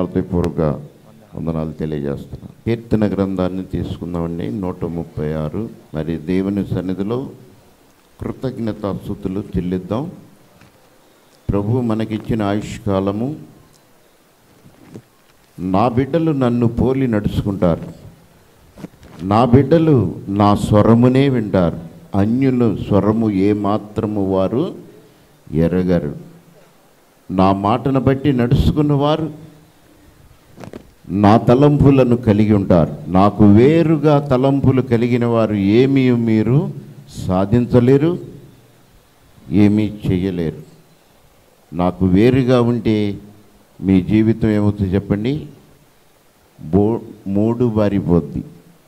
హృదయపూర్వక వందనాలు తెలియజేస్తున్నాను కీర్తన గ్రంథాన్ని తీసుకుందామండి నూట ముప్పై ఆరు మరి దేవుని సన్నిధిలో కృతజ్ఞతాస్థుతులు చెల్లిద్దాం ప్రభు మనకిచ్చిన ఆయుష్కాలము నా బిడ్డలు నన్ను పోలి నడుచుకుంటారు నా బిడ్డలు నా స్వరమునే వింటారు అన్యులు స్వరము ఏమాత్రము వారు ఎరగరు నా మాటను బట్టి నడుచుకున్నవారు నా తలంపులను కలిగి ఉంటారు నాకు వేరుగా తలంపులు కలిగిన వారు ఏమీ మీరు సాధించలేరు ఏమీ చేయలేరు నాకు వేరుగా ఉంటే మీ జీవితం ఏమవుతుంది చెప్పండి బో మూడు బారిపోద్ది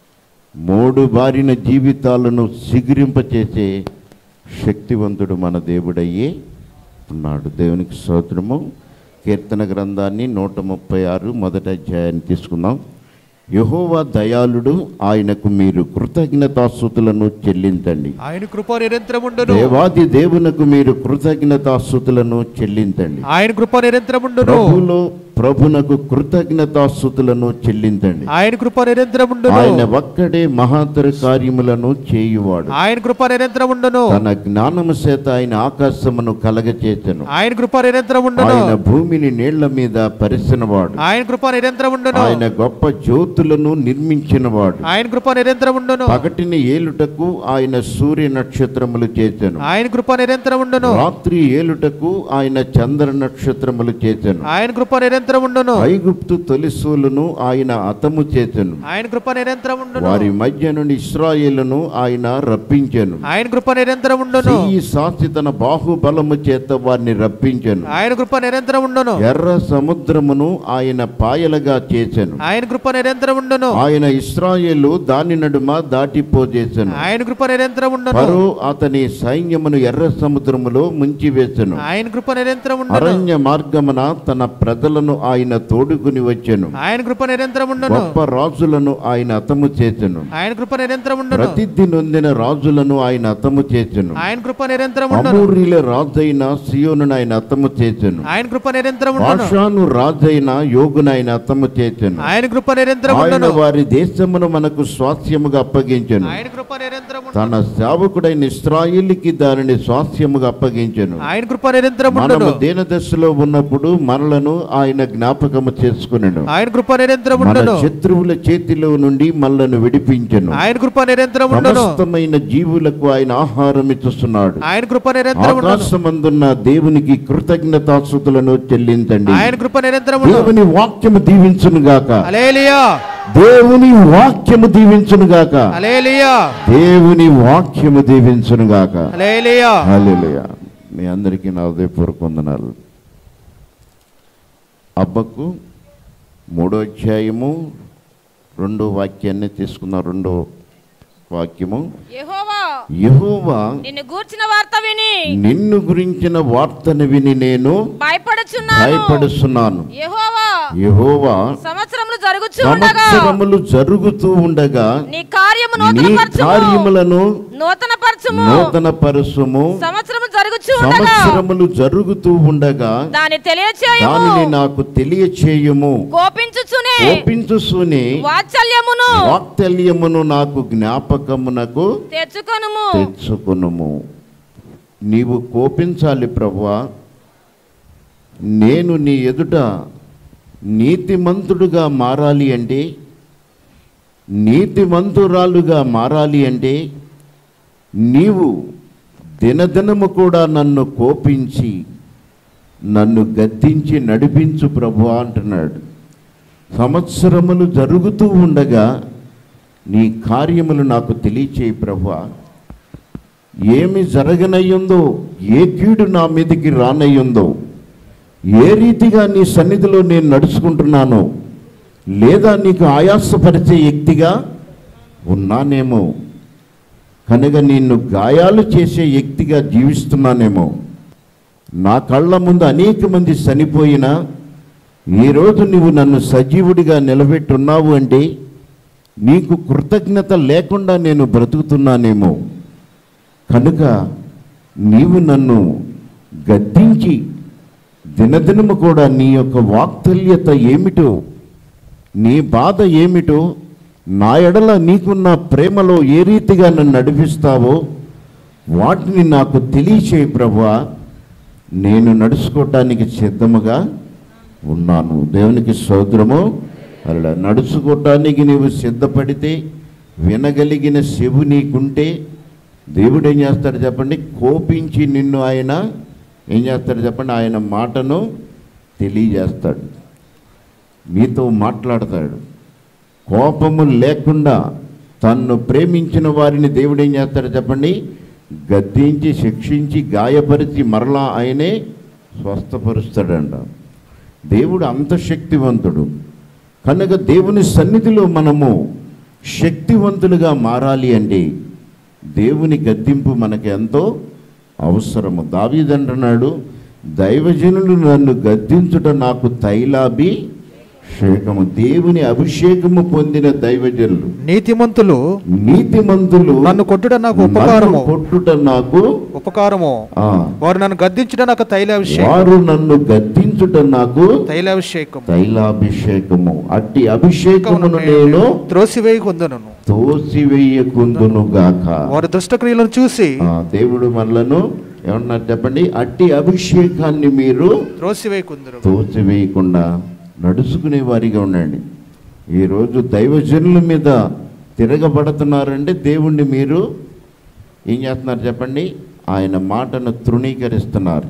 మూడు బారిన జీవితాలను సిగురింపచేసే శక్తివంతుడు మన దేవుడయ్యే ఉన్నాడు దేవునికి స్తోత్రము కీర్తన గ్రంథాన్ని నూట ముప్పై ఆరు మొదటి అధ్యాయాన్ని తీసుకుందాం యహోవా దయాళుడు ఆయనకు మీరు కృతజ్ఞతాస్థుతులను చెల్లించండి ఆయన కృప నిరంతరముండును దేవాది దేవునకు మీరు కృతజ్ఞతాస్థుతులను చెల్లించండి ఆయన కృప నిరంతరముండును ప్రభులో ప్రభునకు కృతజ్ఞతాస్థుతులను చెల్లించండి ఆయన కృప నిరంతరముండును ఆయన ఒక్కడే మహాతర కార్యములను చేయువాడు ఆయన కృప నిరంతరముండును తన జ్ఞానము చేత ఆయన ఆకాశమును కలగచేసెను ఆయన కృప నిరంతరముండును ఆయన భూమిని నీళ్ల మీద పరిసినవాడు ఆయన కృప నిరంతరముండును ఆయన గొప్ప జ్యోతులను నిర్మించినవాడు ఆయన కృప నిరంతరముండును పగటిని ఏలుటకు ఆయన సూర్య నక్షత్రములు చేసెను ఆయన కృప నిరంతరముండును రాత్రి ఏలుటకు ఆయన చంద్ర నక్షత్రములు చేసెను ఆయన కృప నిరంతరముండును ఐగుప్తు తొలిసూలును ఆయన అతము చేసెను ఆయన కృప నిరంతరముండును వారి మధ్య నుండి ఇస్రాయేలును ఆయన రప్పించెను ఆయన కృప నిరంతరముండును ఈ సాక్షి తన బాహుబలము చేత వారిని రప్పించెను ఆయన కృప నిరంతరముండును ఎర్ర సముద్రమును ఆయన పాయలుగా చేసెను ఆయన కృప నిరంతరముండును ఆయన ఇస్రాయేలు దాని నడుమ దాటిపోజేసెను ఆయన కృప నిరంతరముండును ఫరో అతని సైన్యమును ఎర్ర సముద్రములో ముంచివేసెను ఆయన కృప నిరంతరముండును అరణ్య మార్గమున తన ప్రజలను ఆయన తోడుకుని వచ్చెను ఆయన కృప నిరంతరముండును గొప్ప రాజులను ఆయన అతము చేసెను ఆయన కృప నిరంతరముండును ప్రసిద్ధి నొందిన రాజులను ఆయన అతము చేసెను ఆయన కృప నిరంతరముండును అమూరీల రాజైన సియోను ఆయన అతము చేసెను ఆయన కృప నిరంతరముండును భాషాను రాజైన యోగును ఆయన అతము చేసెను ఆయన కృప ఆయన నిరంతరముండును వారి దేశమును మనకు స్వాస్థ్యముగా అప్పగించెను ఆయన కృప నిరంతరముండును తన సేవకుడైన ఇస్రాయిల్కి దానిని స్వాస్థ్యముగా అప్పగించెను ఆయన కృప నిరంతరముండును మనము దీన దశలో ఉన్నప్పుడు మనలను ఆయన జ్ఞాపకము చేసుకునను ఆయన కృప మన నిరంతరముండును శత్రువుల చేతిలో నుండి మనలను విడిపించెను ఆయన కృప నిరంతరముండును సమస్తమైన జీవులకు ఆయన ఆహారం ఇచ్చుస్తున్నాడు ఆయన కృప నిరంతరముండును ఆకాశమందున్న దేవునికి కృతజ్ఞతాసుతులను చెల్లించండి ఆయన కృప నిరంతరముండును దేవుని వాక్యము దీవించును గాక అలేలియా దేవుని వాక్యము దీవించును గాక అలేలియా దేవుని వాక్యము దీవించును గాక అలేలియా హల్లెలూయా మీ అందరికీ నా హృదయపూర్వక వందనాలు అబ్బకు మూడో అధ్యాయము రెండో వాక్యాన్ని తీసుకున్న రెండో వాక్యము యెహోవా యెహోవా నిన్ను గూర్చిన వార్త విని నిన్ను గురించిన వార్తను విని నేను భయపడుచున్నాను భయపడుస్తున్నాను యెహోవా యెహోవా సంవత్సరములు జరుగుచూ ఉండగా సంవత్సరములు జరుగుతూ ఉండగా నీ కార్యము నీ నూతన పరచుము కార్యములను నూతన పరచుము నూతన పరుసము సంవత్సరము జరుగుచూ ఉండగా సంవత్సరములు జరుగుతూ ఉండగా దాన్ని తెలియచేయము దానిని నాకు తెలియచేయము కోపించుచునే కోపించుసుని వాత్సల్యమును వాత్సల్యమును నాకు జ్ఞాపకమునకు తెచ్చుకొనుము తెచ్చుకునుము నీవు కోపించాలి ప్రభువా నేను నీ ఎదుట నీతిమంతుడుగా మారాలి అంటే నీతిమంతురాలుగా మారాలి అంటే నీవు దినదినము కూడా నన్ను కోపించి నన్ను గద్దించి నడిపించు ప్రభు అంటున్నాడు సంవత్సరములు జరుగుతూ ఉండగా నీ కార్యములు నాకు తెలియచేయి ప్రభు ఏమి జరగనయ్యుందో ఏ కీడు నా మీదికి రానయ్యుందో ఏ రీతిగా నీ సన్నిధిలో నేను నడుచుకుంటున్నానో లేదా నీకు ఆయాసపరిచే వ్యక్తిగా ఉన్నానేమో కనుక నిన్ను గాయాలు చేసే వ్యక్తిగా జీవిస్తున్నానేమో నా కళ్ళ ముందు అనేక మంది చనిపోయినా ఈరోజు నువ్వు నన్ను సజీవుడిగా నిలబెట్టున్నావు అంటే నీకు కృతజ్ఞత లేకుండా నేను బ్రతుకుతున్నానేమో కనుక నీవు నన్ను గద్దించి దినదినము కూడా నీ యొక్క వాక్తల్యత ఏమిటో నీ బాధ ఏమిటో నా ఎడల నీకున్న ప్రేమలో ఏ రీతిగా నన్ను నడిపిస్తావో వాటిని నాకు తెలియచేయి ప్రభువా నేను నడుచుకోవటానికి సిద్ధముగా ఉన్నాను దేవునికి సోదరము అలా నడుచుకోవటానికి నీవు సిద్ధపడితే వినగలిగిన చెవు నీకుంటే దేవుడు ఏం చేస్తాడు చెప్పండి కోపించి నిన్ను ఆయన ఏం చేస్తాడు చెప్పండి ఆయన మాటను తెలియజేస్తాడు మీతో మాట్లాడతాడు కోపము లేకుండా తన్ను ప్రేమించిన వారిని దేవుడు ఏం చేస్తాడు చెప్పండి గద్దించి శిక్షించి గాయపరిచి మరలా ఆయనే స్వస్థపరుస్తాడంట దేవుడు అంత శక్తివంతుడు కనుక దేవుని సన్నిధిలో మనము శక్తివంతులుగా మారాలి అంటే దేవుని గద్దింపు మనకు ఎంతో అవసరము దావీదంటున్నాడు దైవజనులు నన్ను గద్దించుట నాకు తైలాభి అభిషేకము దేవుని అభిషేకము పొందిన దైవజనులు నీతిమంతులు నీతిమంతులు నన్ను కొట్టుట నాకు ఉపకారము నన్ను కొట్టుట నాకు ఉపకారము ఆ, వారు నన్ను గద్దించుట నాకు తైలాభిషేకం వారు నన్ను గద్దించుట నాకు తైలాభిషేకం తైలాభిషేకము అట్టి అభిషేకమును నేను త్రోసివేయి కొందను తోసివేయకుందును గాక వారి దుష్టక్రియలను చూసి ఆ, దేవుడు మనలను ఏమన్నారు చెప్పండి అట్టి అభిషేకాన్ని మీరు త్రోసివేయి కొందరు తోసివేయకుండా నడుచుకునే వారిగా ఉండండి ఈరోజు దైవజనుల మీద తిరగబడుతున్నారంటే దేవుణ్ణి మీరు ఏం చేస్తున్నారు చెప్పండి ఆయన మాటను తృణీకరిస్తున్నారు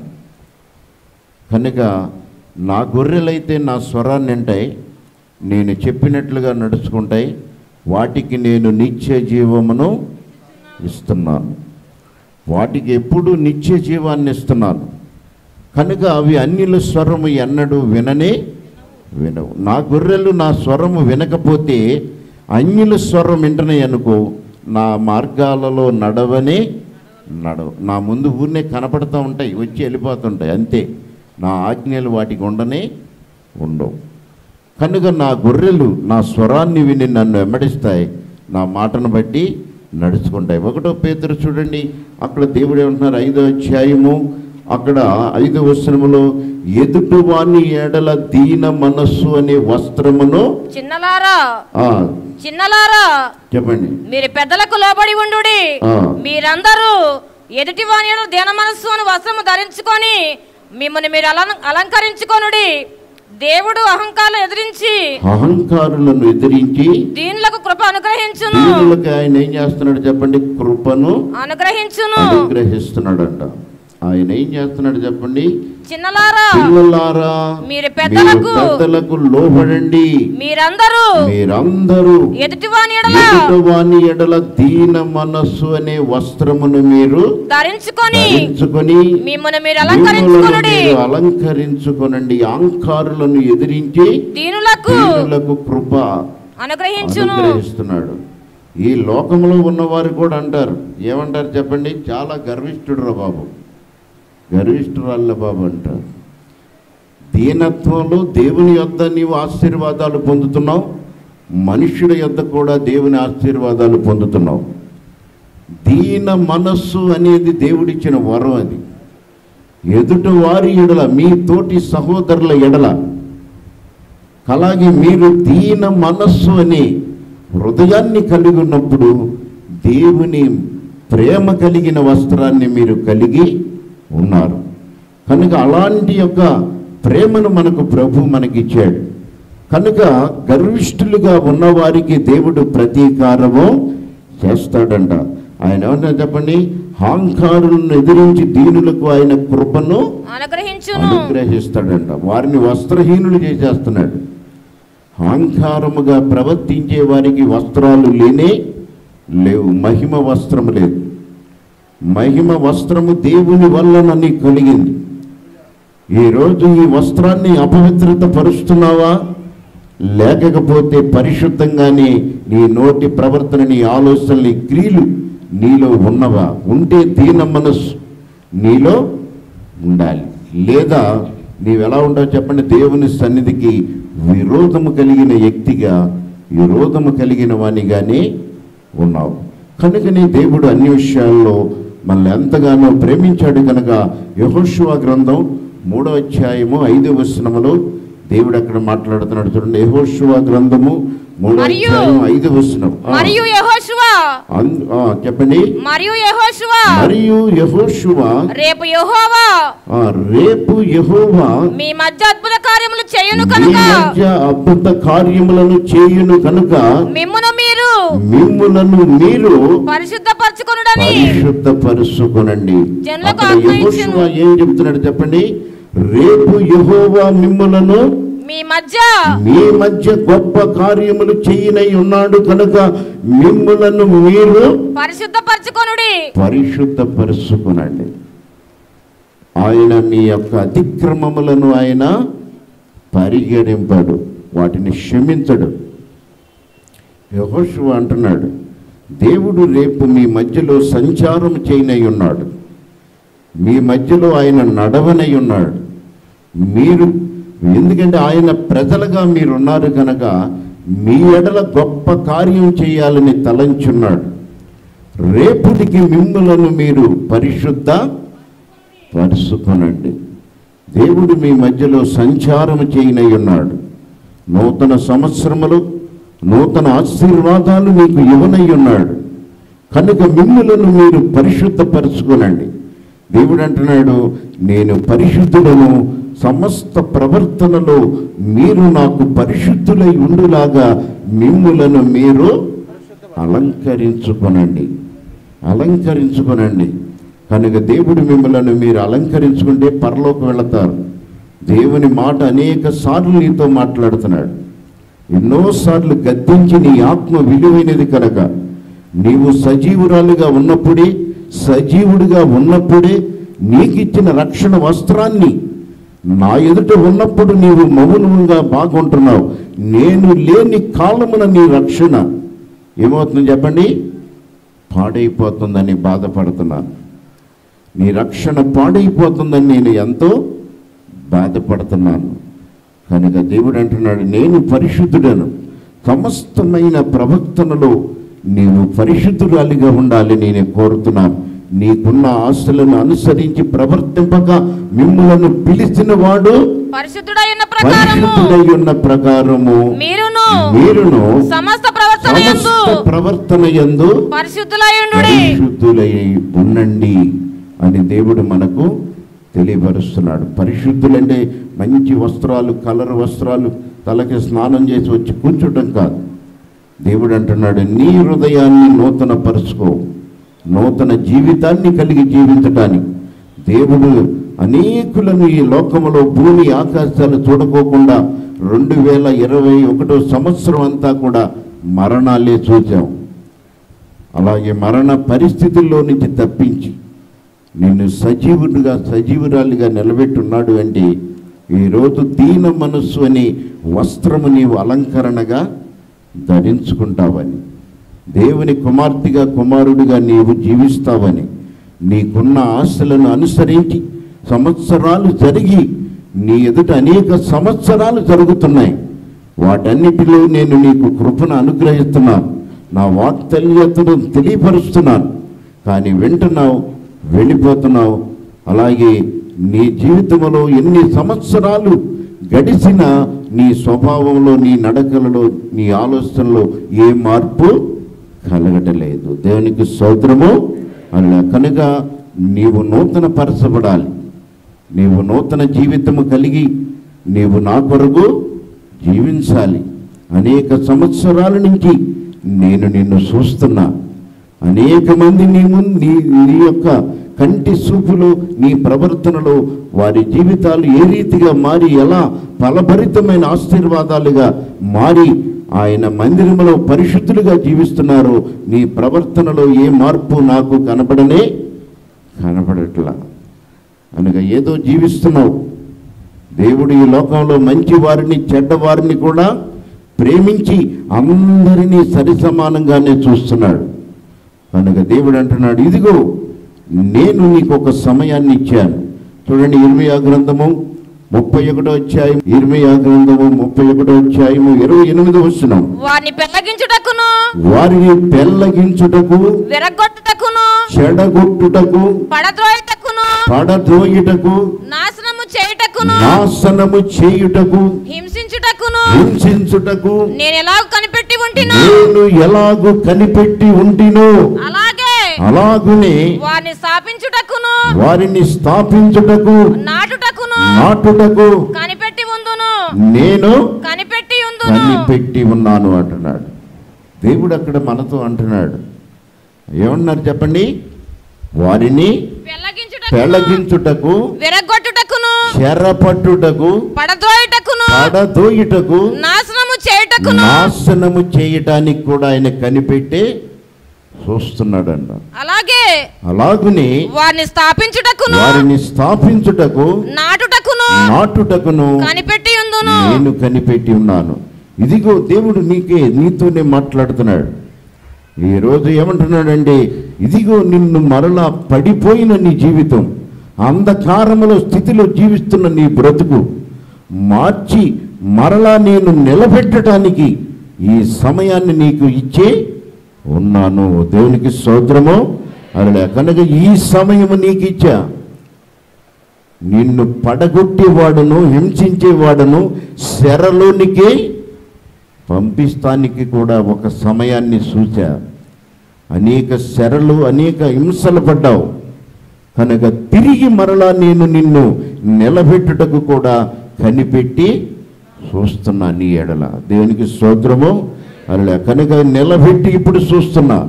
కనుక నా గొర్రెలైతే నా స్వరాన్ని వింటాయి నేను చెప్పినట్లుగా నడుచుకుంటాయి వాటికి నేను నిత్య జీవమును ఇస్తున్నాను వాటికి ఎప్పుడు నిత్య జీవాన్ని ఇస్తున్నాను కనుక అవి అన్యుల స్వరము ఎన్నడూ విననే వినవు నా గొర్రెలు నా స్వరము వినకపోతే అన్యుల స్వరం వింటనే అనుకో నా మార్గాలలో నడవనే నడవ నా ముందు ఊరినే కనపడుతూ ఉంటాయి వచ్చి వెళ్ళిపోతుంటాయి అంతే నా ఆజ్ఞలు వాటికి ఉండనే ఉండవు కనుక నా గొర్రెలు నా స్వరాన్ని విని నన్ను వెంబడిస్తాయి నా మాటను బట్టి నడుచుకుంటాయి ఒకటో పేతురు చూడండి అక్కడ దేవుడు ఏమంటున్నారు ఐదో అధ్యాయము అక్కడ ఐదో వచనములో ఎదుటి వాని ఎడల దీన మనస్సు అనే వస్త్రమును చిన్నలారా ఆ, చిన్నలారా చెప్పండి మీరు పెద్దలకు లోబడి ఉండు ఆ. మీరందరూ ఎదుటి వాణి దేన మనస్సు అని వస్త్రము ధరించుకొని మిమ్మల్ని మీరు అలం అలంకరించుకొనుడి దేవుడు అహంకారం ఎదిరించి అహంకారులను ఎదిరించి దీనులకు కృప అనుగ్రహించును దీనులకు ఆయన ఏం చేస్తున్నాడు చెప్పండి కృపను అనుగ్రహించును అనుగ్రహిస్తున్నాడంట ఆయన ఏం చేస్తున్నాడు చెప్పండి చిన్నలారా పిల్లలారా మీరు పెద్దలకు మీరు పెద్దలకు లోబడండి మీరందరూ మీరందరూ ఎదుటి వాని ఎడల ఎదుటివాని ఎడల దీన మనస్సు అనే వస్త్రమును మీరు ధరించుకొని ధరించుకొని మిమ్మల్ని మీరు దీనులను అలంకరించుకొనుడి మీరు అలంకరించుకొనండి అహంకారులను ఎదిరించి దీనులకు దీనులకు కృప అనుగ్రహించును అనుగ్రహిస్తున్నాడు ఈ లోకంలో ఉన్నవారు కూడా అంటారు ఏమంటారు చెప్పండి చాలా గర్విష్ఠుడు రా బాబు గర్విష్ఠురాళ్ళ బాబు అంటారు దీనత్వంలో దేవుని యొద్ద నీవు ఆశీర్వాదాలు పొందుతున్నావు మనుష్యుడి యొద్ద కూడా దేవుని ఆశీర్వాదాలు పొందుతున్నావు దీన మనస్సు అనేది దేవుడిచ్చిన వరం అది ఎదుటి వారి ఎడల మీ తోటి సహోదరుల ఎడల అలాగే మీరు దీన మనస్సు అనే హృదయాన్ని కలిగి ఉన్నప్పుడు దేవుని ప్రేమ కలిగిన వస్త్రాన్ని మీరు కలిగి ఉన్నారు కనుక అలాంటి యొక్క ప్రేమను మనకు ప్రభు మనకిచ్చాడు కనుక గర్విష్ఠులుగా ఉన్నవారికి దేవుడు ప్రతీకారము చేస్తాడంట ఆయన ఏమన్నా చెప్పండి హాంకారులను ఎదిరించి దీనులకు ఆయన కృపను అనుగ్రహించును అనుగ్రహిస్తాడంట వారిని వస్త్రహీనులు చేసేస్తున్నాడు అహంకారముగా ప్రవర్తించే వారికి వస్త్రాలు లేనే లేవు మహిమ వస్త్రము లేదు మహిమ వస్త్రము దేవుని వలన నీకు కలిగింది ఈరోజు ఈ వస్త్రాన్ని అపవిత్రత పరుస్తున్నావా లేకపోతే పరిశుద్ధంగానే నీ నోటి ప్రవర్తన నీ ఆలోచనలు నీ క్రియలు నీలో ఉన్నవా ఉంటే దీన మనస్సు నీలో ఉండాలి లేదా నీవు ఎలా ఉంటావు చెప్పండి దేవుని సన్నిధికి విరోధము కలిగిన వ్యక్తిగా విరోధము కలిగిన వానిగానే ఉన్నావు కనుకనే దేవుడు అన్ని విషయాల్లో మనల్ని ఎంతగానో ప్రేమించాడు కనుక యహోశివ గ్రంథం మూడో అధ్యాయము ఐదో వచనములో దేవుడు అక్కడ మాట్లాడుతున్నాడు చూడండి యెహోషువ గ్రంథము మూడో మరియు- అధ్యాయం ఐదో వచనం ఆ, మరియు యెహోషువా అన్- ఆ, చెప్పండి మరియు యెహోషువా మరియు యెహోషువ రేపు యెహోవా ఆ, రేపు యెహోవా మీ మధ్య అద్భుత కార్యములు చేయను మీ కనుక మధ్య అద్భుత కార్యములను చేయును కనుక మిమ్మును మీరు మిమ్ములను మీరు పరిశుద్ధపరచుకొనుడని పరిశుద్ధపరుచుకొనండి జనులకు అక్కడ ఆజ్ఞయించెను. యెహోషువ ఏం చెప్తున్నాడు చెప్పండి రేపు యెహోవా మిమ్ములను మీ మధ్య మీ మధ్య గొప్ప కార్యములు చేయనై ఉన్నాడు కనుక మిమ్ములను మీరు పరిశుద్ధపరచుకొనుడి పరిశుద్ధపరుచుకునండి ఆయన మీ యొక్క అతిక్రమములను ఆయన పరిగణింపడు వాటిని క్షమించడు యహోషువ అంటున్నాడు దేవుడు రేపు మీ మధ్యలో సంచారం చేయనై ఉన్నాడు మీ మధ్యలో ఆయన నడవనై ఉన్నాడు మీరు ఎందుకంటే ఆయన ప్రజలుగా మీరున్నారు కనుక మీ ఎడల గొప్ప కార్యం చేయాలని తలంచున్నాడు రేపుటికి మిమ్ములను మీరు పరిశుద్ధ పరుచుకొనండి దేవుడు మీ మధ్యలో సంచారం చేయనై ఉన్నాడు నూతన సంవత్సరములు నూతన ఆశీర్వాదాలు మీకు ఇవ్వనై ఉన్నాడు కనుక మిమ్ములను మీరు పరిశుద్ధపరచుకోనండి దేవుడు అంటున్నాడు నేను పరిశుద్ధులను సమస్త ప్రవర్తనలో మీరు నాకు పరిశుద్ధులై ఉండులాగా మిమ్ములను మీరు అలంకరించుకొనండి అలంకరించుకొనండి కనుక దేవుడు మిమ్మలను మీరు అలంకరించుకుంటే పరలోకి వెళతారు దేవుని మాట అనేక సార్లు నీతో మాట్లాడుతున్నాడు ఎన్నోసార్లు గద్దించి నీ ఆత్మ విలువైనది కనుక నీవు సజీవురాలుగా ఉన్నప్పుడే సజీవుడిగా ఉన్నప్పుడే నీకిచ్చిన రక్షణ వస్త్రాన్ని నా ఎదుట ఉన్నప్పుడు నీవు మౌనంగా బాగుంటున్నావు నేను లేని కాలమున నీ రక్షణ ఏమవుతుంది చెప్పండి పాడైపోతుందని బాధపడుతున్నాను నీ రక్షణ పాడైపోతుందని నేను ఎంతో బాధపడుతున్నాను కనుక దేవుడు అంటున్నాడు నేను పరిశుద్ధుడను సమస్తమైన ప్రవక్తనలో నీవు పరిశుద్ధురాలిగా ఉండాలి నేను కోరుతున్నాను నీకున్న ఆశలను అనుసరించి ప్రవర్తింపక మిమ్మలను పిలిచిన వాడు పరిశుద్ధుడై ఉన్న ప్రకారము పరిశుద్ధుడై ఉన్న ప్రకారము మీరును మీరును సమస్త ప్రవర్తన యందు సమస్త ప్రవర్తన యందు పరిశుద్ధులై ఉండు పరిశుద్ధులై ఉండండి అని దేవుడు మనకు తెలియపరుస్తున్నాడు పరిశుద్ధులంటే మంచి వస్త్రాలు కలర్ వస్త్రాలు తలకి స్నానం చేసి వచ్చి కూర్చోటం కాదు దేవుడు అంటున్నాడు నీ హృదయాన్ని నూతన పరుచుకో నూతన జీవితాన్ని కలిగి జీవించటానికి దేవుడు అనేకులను ఈ లోకములో భూమి ఆకాశాలు చూడకోకుండా రెండు వేల ఇరవై ఒకటో సంవత్సరం అంతా కూడా మరణాలే చూచాం అలాగే మరణ పరిస్థితుల్లో నుంచి తప్పించి నిన్ను సజీవుడిగా సజీవురాలిగా నిలబెట్టున్నాడు అంటే ఈరోజు దీన మనస్సు అని వస్త్రము నీవు అలంకరణగా ధరించుకుంటావని దేవుని కుమార్తెగా కుమారుడిగా నీవు జీవిస్తావని నీకున్న ఆశలను అనుసరించి సంవత్సరాలు జరిగి నీ ఎదుట అనేక సంవత్సరాలు జరుగుతున్నాయి వాటన్నిటిలో నేను నీకు కృపను అనుగ్రహిస్తున్నాను నా వాక్తల్యతను తెలియపరుస్తున్నాను కానీ వింటున్నావు వెళ్ళిపోతున్నావు అలాగే నీ జీవితంలో ఎన్ని సంవత్సరాలు గడిచిన నీ స్వభావంలో నీ నడకలలో నీ ఆలోచనలో ఏ మార్పు కలగటలేదు దేవునికి స్తోత్రము అలా కనుక నీవు నూతన పరచబడాలి నీవు నూతన జీవితము కలిగి నీవు నా కొరకు జీవించాలి అనేక సంవత్సరాల నుంచి నేను నిన్ను చూస్తున్నా అనేక మంది నీ ముందు నీ నీ యొక్క కంటి చూపులో నీ ప్రవర్తనలో వారి జీవితాలు ఏ రీతిగా మారి ఎలా ఫలభరితమైన ఆశీర్వాదాలుగా మారి ఆయన మందిరములో పరిశుద్ధులుగా జీవిస్తున్నారో నీ ప్రవర్తనలో ఏ మార్పు నాకు కనపడనే కనపడట్లా అనగా ఏదో జీవిస్తున్నావు దేవుడు ఈ లోకంలో మంచి వారిని చెడ్డవారిని కూడా ప్రేమించి అందరినీ సరి సమానంగానే చూస్తున్నాడు కనుక దేవుడు అంటున్నాడు ఇదిగో నేను నీకు ఒక సమయాన్ని ఇచ్చాను చూడండి ఇర్మియా గ్రంథము ముప్పై ఒకటో అధ్యాయం ఇర్మియా గ్రంథము ముప్పై ఒకటో అధ్యాయము ఇరవై ఎనిమిది వస్తున్నాం వారిని పెళ్ళగించుటకును వారిని పెళ్ళగించుటకు విరగొట్టుటకును చెడగొట్టుటకు పడద్రోయుటకును పడద్రోయుటకు నాశనము చేయుటకును నాశనము చేయుటకు హింసించుటకును హింసించుటకు నేను ఎలా కనిపెట్టి ఉంటినో నేను ఎలాగు కనిపెట్టి ఉంటినో అలాగే అలాగునే వారిని స్థాపించుటకును వారిని స్థాపించుటకు నాటుటకును నాటుటకు కనిపెట్టి ఉందును నేను కనిపెట్టి ఉందును కనిపెట్టి ఉన్నాను అంటున్నాడు దేవుడు అక్కడ మనతో అంటున్నాడు ఏమన్నారు చెప్పండి వారిని పెళ్ళగించుటకును పెళ్ళగించుటకు విరగొట్టుటకును చెరపట్టుటకు పడద్రోయుటకును పడదోయుటకు నాశనము చేయుటకును నాశనము చేయటానికి కూడా ఆయన కనిపెట్టి చూస్తున్నాడంట అలాగే అలాగునే వారిని స్థాపించుటకును వారిని స్థాపించుటకు నాటుటకును నాటుటకును కనిపెట్టి ఉందును నేను కనిపెట్టి ఉన్నాను ఇదిగో దేవుడు నీకే నీతోనే మాట్లాడుతున్నాడు ఈ రోజు ఏమంటున్నాడండి ఇదిగో నిన్ను మరలా పడిపోయిన నీ జీవితం అంధకారములో స్థితిలో జీవిస్తున్న నీ బ్రతుకు మార్చి మరలా నేను నిలబెట్టడానికి ఈ సమయాన్ని నీకు ఇచ్చే ఉన్నాను దేవునికి స్తోత్రము అలా కనుక ఈ సమయము నీకు ఇచ్చా నిన్ను పడగొట్టేవాడును హింసించేవాడును శరలోనికి పంపిస్తానికి కూడా ఒక సమయాన్ని సూచా అనేక శరలు అనేక హింసలు పడ్డావు కనుక తిరిగి మరలా నేను నిన్ను నిలబెట్టుటకు కూడా కనిపెట్టి చూస్తున్నా నీ ఎడల దేవునికి స్తోత్రము అలా కనుక నిలబెట్టి ఇప్పుడు చూస్తున్నా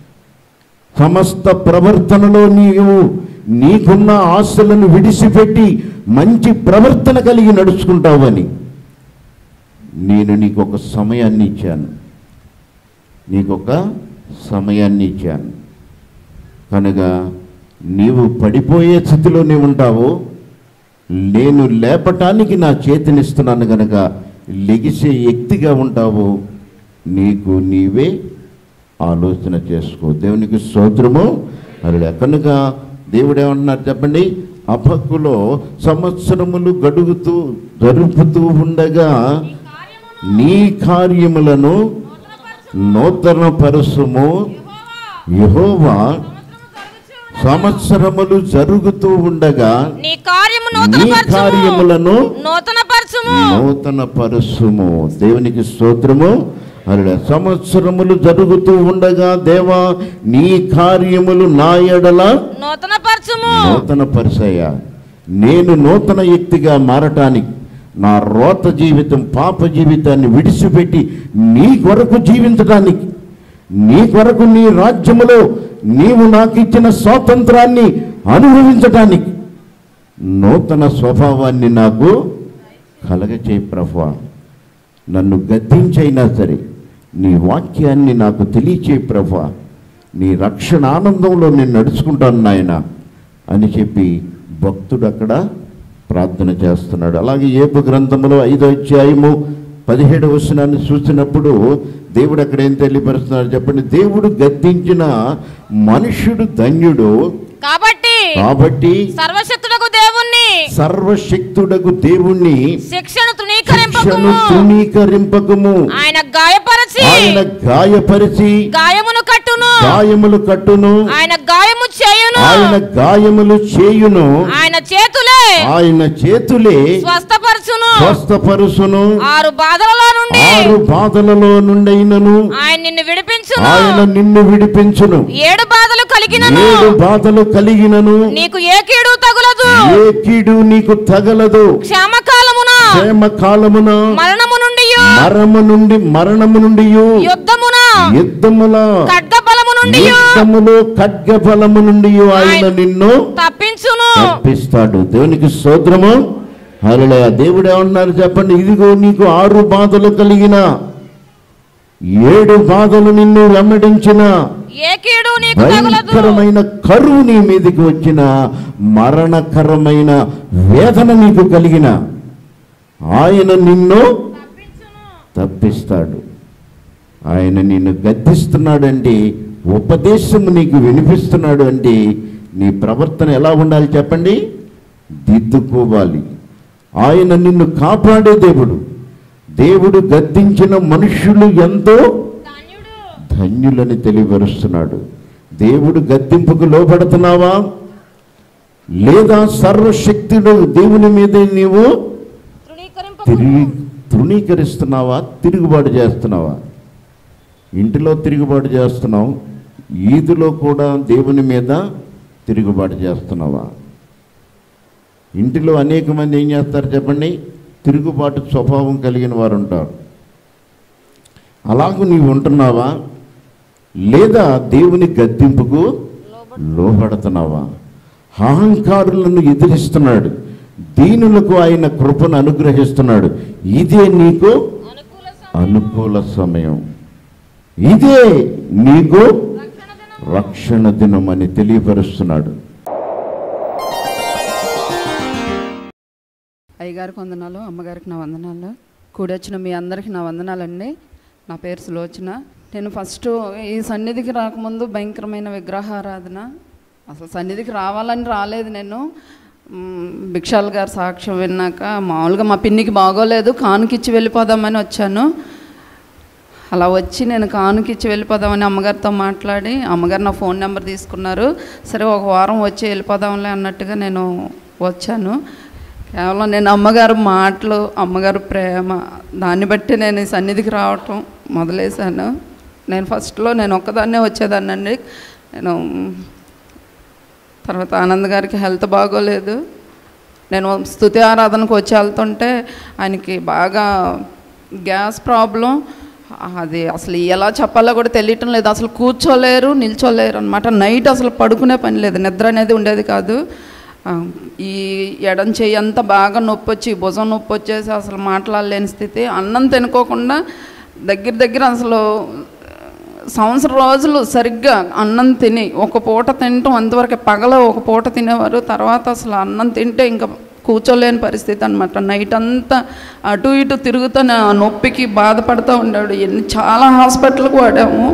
సమస్త ప్రవర్తనలో నీవు నీకున్న ఆశలను విడిచిపెట్టి మంచి ప్రవర్తన కలిగి నడుచుకుంటావని నేను నీకు ఒక సమయాన్ని ఇచ్చాను నీకొక సమయాన్ని ఇచ్చాను కనుక నీవు పడిపోయే స్థితిలోనే ఉంటావు నేను లేపటానికి నా చేతినిస్తున్నాను కనుక లెగిసే వ్యక్తిగా ఉంటావు నీకు నీవే ఆలోచన చేసుకో దేవునికి స్తోత్రము అలా కనుక దేవుడు ఏమంటున్నారు చెప్పండి అపక్కులో సంవత్సరములు గడుగుతూ జరుపుతూ ఉండగా నీ కార్యములను నూతన పరుసుము యహోవా సంవత్సరములు జరుగుతూ ఉండగా నీ కార్యము నీ నూతన కార్యములను నూతన పరచుము నూతన పరుసుము దేవునికి స్తోత్రము అలా సంవత్సరములు జరుగుతూ ఉండగా దేవా నీ కార్యములు నా ఎడల నూతన పరచుము నూతన పరిసయ్య నేను నూతన వ్యక్తిగా మారటానికి నా రోత జీవితం పాప జీవితాన్ని విడిచిపెట్టి నీ కొరకు జీవించడానికి నీ కొరకు నీ రాజ్యములో నీవు నాకు ఇచ్చిన స్వాతంత్రాన్ని అనుభవించటానికి నూతన స్వభావాన్ని నాకు కలగచేయి ప్రభా నన్ను గద్దించైనా సరే నీ వాక్యాన్ని నాకు తెలియచే ప్రభా నీ రక్షణ ఆనందంలో నేను నడుచుకుంటాను నాయన అని చెప్పి భక్తుడు అక్కడ ప్రార్థన చేస్తున్నాడు అలాగే ఏపు గ్రంథంలో ఐదో అధ్యాయము పదిహేడు వచనాన్ని చూసినప్పుడు దేవుడు అక్కడ ఏం తెలియపరుస్తున్నాడు చెప్పండి దేవుడు గద్దించిన మనుష్యుడు ధన్యుడు కాబట్టి కాబట్టి సర్వశక్తులకు దేవుణ్ణి సర్వశక్తుడకు దేవుణ్ణి శిక్షను శిక్షను తృణీకరింపకము తృణీకరింపకము ఆయన గాయపరచి ఆయన గాయపరిచి గాయమును కట్టును గాయములు కట్టును ఆయన గాయము చేయును ఆయన గాయములు చేయును ఆయన చేతులే ఆయన చేతులే స్వస్థపరచును స్వస్థపరుసును ఆరు బాధలలో నుండి ఆరు బాధలలో నుండైనను ఆయన నిన్ను విడిపించును ఆయన నిన్ను విడిపించును ఏడు బాధలు కలిగినను ఏడు బాధలు కలిగినను నీకు ఏ కీడు తగులదు ఏ కీడు నీకు తగలదు క్షేమకాలమున క్షేమ కాలమున మరణము నుండి మరము నుండి మరణము నుండి యుద్ధమున యుద్ధముల ఖడ్గ బలము నుండి యుద్ధములో ఖడ్గ బలము నుండి ఆయన ఆయన- నిన్ను తప్పించును తప్పిస్తాడు దేవునికి స్తోత్రము హల్లెలూయా దేవుడు ఏమన్నారు చెప్పండి ఇదిగో నీకు ఆరు బాధలు కలిగిన ఏడు బాధలు నిన్ను వెంబడించిన ఏ కీడు నీకు తగులదు భయంకరమైన కరువు నీ మీదకి వచ్చిన మరణకరమైన వేదన నీకు కలిగిన ఆయన నిన్ను తప్పిస్తాడు ఆయన నిన్ను గద్దిస్తున్నాడండి ఉపదేశము నీకు వినిపిస్తున్నాడు అంటే నీ ప్రవర్తన ఎలా ఉండాలి చెప్పండి దిద్దుకోవాలి ఆయన నిన్ను కాపాడే దేవుడు దేవుడు గద్దించిన మనుష్యులు ఎంతో ధన్యులని తెలియపరుస్తున్నాడు దేవుడు గద్దింపుకు లోపడుతున్నావా లేదా సర్వశక్తుడు దేవుని మీద నీవు తృణీకరింప తిరిగి తృణీకరిస్తున్నావా తిరుగుబాటు చేస్తున్నావా ఇంటిలో తిరుగుబాటు చేస్తున్నావు ఈదులో కూడా దేవుని మీద తిరుగుబాటు చేస్తున్నావా ఇంటిలో అనేక మంది ఏం చేస్తారు చెప్పండి తిరుగుబాటు స్వభావం కలిగిన వారు ఉంటారు అలాగూ నీవు ఉంటున్నావా లేదా దేవుని గద్దింపుకు లోబడుతున్నావా అహంకారులను ఎదిరిస్తున్నాడు దీనులకు ఆయన కృపను అనుగ్రహిస్తున్నాడు ఇదే నీకు అనుకూల అనుకూల సమయం ఇదే నీకు రక్షణ దినం రక్షణ దినం అని తెలియపరుస్తున్నాడు అయ్యగారికి వందనాలు అమ్మగారికి నా వందనాలు కూడొచ్చిన మీ అందరికి నా వందనాలండి నా పేరు సులోచన నేను ఫస్ట్ ఈ సన్నిధికి రాకముందు భయంకరమైన విగ్రహారాధన అసలు సన్నిధికి రావాలని రాలేదు నేను మ్, భిక్షాల్ గారు సాక్ష్యం విన్నాక మామూలుగా మా పిన్నికి బాగోలేదు కానుకిచ్చి వెళ్ళిపోదామని వచ్చాను అలా వచ్చి నేను కానుకిచ్చి వెళ్ళిపోదామని అమ్మగారితో మాట్లాడి అమ్మగారు నా ఫోన్ నెంబర్ తీసుకున్నారు సరే ఒక వారం వచ్చి వెళ్ళిపోదాంలే అన్నట్టుగా నేను వచ్చాను కేవలం నేను అమ్మగారు మాటలు అమ్మగారు ప్రేమ దాన్ని బట్టి నేను ఈ సన్నిధికి రావటం మొదలేశాను నేను ఫస్ట్లో నేను ఒక్కదాన్నే వచ్చేదాన్నండి నేను తర్వాత ఆనంద్ గారికి హెల్త్ బాగోలేదు నేను స్థుతి ఆరాధనకు వచ్చి వెళ్తుంటే ఆయనకి బాగా గ్యాస్ ప్రాబ్లం అది అసలు ఎలా చెప్పాలో కూడా తెలియటం లేదు అసలు కూర్చోలేరు నిల్చోలేరు అనమాట నైట్ అసలు పడుకునే పని లేదు నిద్ర అనేది ఉండేది కాదు ఆ, ఈ ఎడం చెయ్యి అంతా బాగా నొప్పి వచ్చి భుజం నొప్పి వచ్చేసి అసలు మాట్లాడలేని స్థితి అన్నం తినుకోకుండా దగ్గర దగ్గర అసలు సంవత్సరం రోజులు సరిగ్గా అన్నం తిని ఒక పూట తినటం అంతవరకు పగల ఒక పూట తినేవారు తర్వాత అసలు అన్నం తింటే ఇంకా కూర్చోలేని పరిస్థితి అనమాట నైట్ అంతా అటు ఇటు తిరుగుతూ నా నొప్పికి బాధపడుతూ ఉండాడు ఎన్ని చాలా హాస్పిటల్కి వాడాము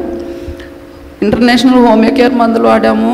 ఇంటర్నేషనల్ హోమియో కేర్ మందులు వాడాము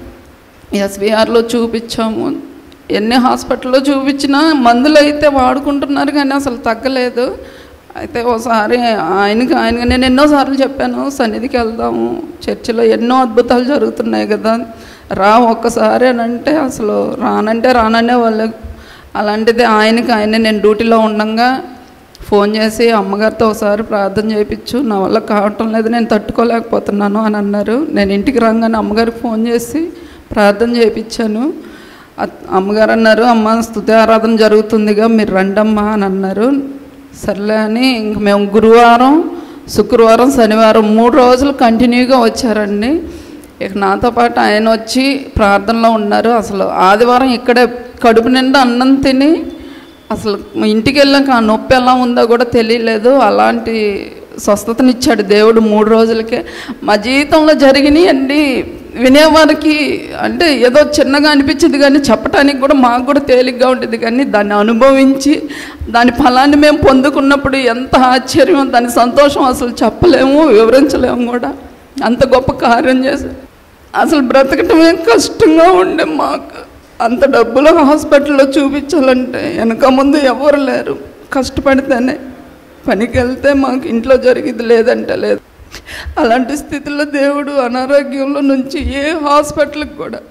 ఎస్విఆర్లో చూపించాము ఎన్ని హాస్పిటల్లో చూపించినా మందులు అయితే వాడుకుంటున్నారు కానీ అసలు తగ్గలేదు అయితే ఒకసారి ఆయనకి ఆయన నేను ఎన్నోసార్లు చెప్పాను సన్నిధికి వెళ్దాము చర్చిలో ఎన్నో అద్భుతాలు జరుగుతున్నాయి కదా రా ఒక్కసారి అని అంటే అసలు రానంటే రాననే వాళ్ళు అలాంటిది ఆయనకి ఆయన నేను డ్యూటీలో ఉండగా ఫోన్ చేసి అమ్మగారితో ఒకసారి ప్రార్థన చేయించు నా వల్ల కావటం లేదు నేను తట్టుకోలేకపోతున్నాను అని అన్నారు నేను ఇంటికి రాగానే అమ్మగారికి ఫోన్ చేసి ప్రార్థన చేయించాను అత్- అమ్మగారు అన్నారు అమ్మ స్థుతి ఆరాధన జరుగుతుందిగా మీరు రండమ్మా అని అన్నారు సర్లే అని ఇంక మేము గురువారం శుక్రవారం శనివారం మూడు రోజులు కంటిన్యూగా వచ్చారండి ఇక నాతో పాటు ఆయన వచ్చి ప్రార్థనలో ఉన్నారు అసలు ఆదివారం ఇక్కడే కడుపు నిండా అన్నం తిని అసలు మా ఇంటికి వెళ్ళాక ఆ నొప్పి ఎలా ఉందో కూడా తెలియలేదు అలాంటి స్వస్థతనిచ్చాడు దేవుడు మూడు రోజులకే మా జీవితంలో జరిగినాయండి వినేవారికి అంటే ఏదో చిన్నగా అనిపించింది కానీ చెప్పడానికి కూడా మాకు కూడా తేలిగ్గా ఉంటుంది కానీ దాన్ని అనుభవించి దాని ఫలాన్ని మేము పొందుకున్నప్పుడు ఎంత ఆశ్చర్యం దాని సంతోషం అసలు చెప్పలేము వివరించలేము కూడా అంత గొప్ప కార్యం చేసి అసలు బ్రతకటమే కష్టంగా ఉండే మాకు అంత డబ్బులు హాస్పిటల్లో చూపించాలంటే వెనక ముందు ఎవరు లేరు కష్టపడితేనే పనికి వెళ్తే మాకు ఇంట్లో జరిగింది లేదంటే లేదు అలాంటి స్థితిలో దేవుడు అనారోగ్యంలో నుంచి ఏ హాస్పిటల్కి కూడా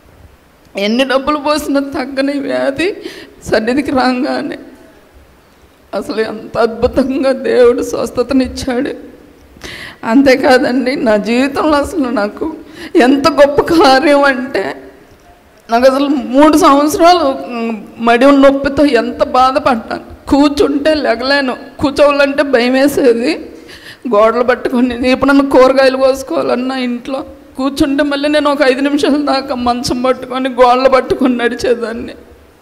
ఎన్ని డబ్బులు పోసినా తగ్గని వ్యాధి సన్నిధికి రాగానే అసలు ఎంత అద్భుతంగా దేవుడు స్వస్థతనిచ్చాడు అంతేకాదండి నా జీవితంలో అసలు నాకు ఎంత గొప్ప కార్యం అంటే నాకు అసలు మూడు సంవత్సరాలు మ్, మడి నొప్పితో ఎంత బాధపడ్డాను కూర్చుంటే లెగలేను కూర్చోవాలంటే భయం వేసేది గోడలు పట్టుకొని ఎప్పుడన్నా కూరగాయలు కోసుకోవాలన్నా ఇంట్లో కూర్చుంటే మళ్ళీ నేను ఒక ఐదు నిమిషాల దాకా మంచం పట్టుకొని గోడలు పట్టుకొని నడిచేదాన్ని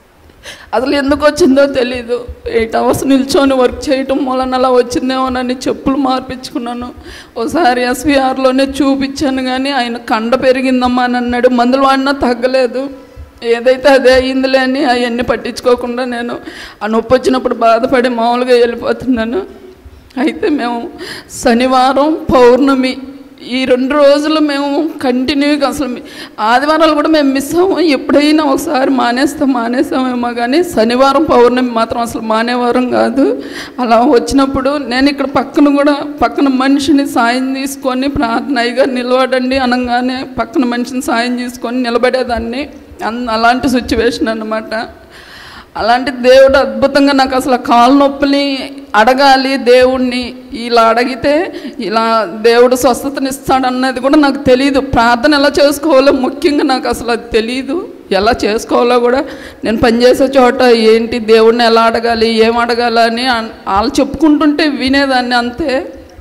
అసలు ఎందుకు వచ్చిందో తెలీదు ఎయిట్ అవర్స్ నిల్చొని వర్క్ చేయటం వలన అలా వచ్చిందేమోనని చెప్పులు మార్పించుకున్నాను ఒకసారి ఎస్వీఆర్లోనే చూపించాను కానీ ఆయన కండ పెరిగిందమ్మా అని అన్నాడు మందులు వాడినా తగ్గలేదు ఏదైతే అదే అయ్యిందిలే అని అవన్నీ పట్టించుకోకుండా నేను ఆ నొప్పి వచ్చినప్పుడు బాధపడి మామూలుగా వెళ్ళిపోతున్నాను అయితే మేము శనివారం పౌర్ణమి ఈ రెండు రోజులు మేము కంటిన్యూగా అసలు మీ- ఆదివారాలు కూడా మేము మిస్ అవ్వం ఎప్పుడైనా ఒకసారి మానేస్తాం మానేస్తామేమో కానీ శనివారం పౌర్ణమి మాత్రం అసలు మానేవారం కాదు అలా వచ్చినప్పుడు నేను ఇక్కడ పక్కన కూడా పక్కన మనిషిని సాయం తీసుకొని ప్రార్థన అయ్యగా నిలబడండి అనగానే పక్కన మనిషిని సాయం తీసుకొని నిలబడేదాన్ని అన్ అలాంటి సిచ్యువేషన్ అన్నమాట అలాంటి దేవుడు అద్భుతంగా నాకు అసలు కాలు నొప్పుని అడగాలి దేవుణ్ణి ఇలా అడిగితే ఇలా దేవుడు స్వస్థతనిస్తాడు అన్నది కూడా నాకు తెలియదు ప్రార్థన ఎలా చేసుకోవాలో ముఖ్యంగా నాకు అసలు అది తెలియదు ఎలా చేసుకోవాలో కూడా నేను పనిచేసే చోట ఏంటి దేవుణ్ణి ఎలా అడగాలి ఏం అడగాలి అని అన్- వాళ్ళు చెప్పుకుంటుంటే వినేదాన్ని అంతే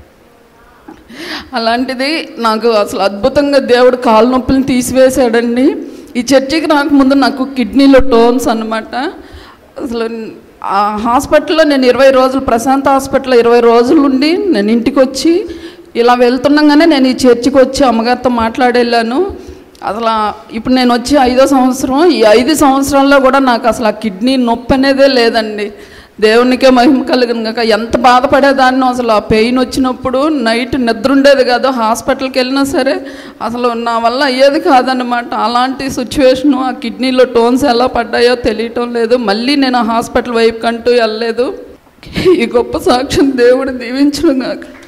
అలాంటిది నాకు అసలు అద్భుతంగా దేవుడు కాలు నొప్పులను తీసివేశాడండి ఈ చర్చికి రాకముందు నాకు కిడ్నీలో టోన్స్ అన్నమాట అసలు ఆ హాస్పిటల్లో నేను ఇరవై రోజులు ప్రశాంత్ హాస్పిటల్లో ఇరవై రోజులు ఉండి నేను ఇంటికి వచ్చి ఇలా వెళ్తుండగానే నేను ఈ చర్చికి వచ్చి అమ్మగారితో మాట్లాడెళ్ళాను అసలు ఆ- ఇప్పుడు నేను వచ్చి ఐదో సంవత్సరం ఈ ఐదు సంవత్సరాల్లో కూడా నాకు అసలు ఆ కిడ్నీ నొప్పి అనేదే లేదండి దేవునికే మహిమ కలిగిన కాక ఎంత బాధపడేదాన్ని అసలు ఆ పెయిన్ వచ్చినప్పుడు నైట్ నిద్ర ఉండేది కాదు హాస్పిటల్కి వెళ్ళినా సరే అసలు నా వల్ల అయ్యేది కాదనమాట అలాంటి సిచ్యువేషను ఆ కిడ్నీలో టోన్స్ ఎలా పడ్డాయో తెలియటం లేదు మళ్ళీ నేను ఆ హాస్పిటల్ వైపు కంటూ వెళ్ళలేదు ఈ గొప్ప సాక్ష్యం దేవుడు దీవించడం కాక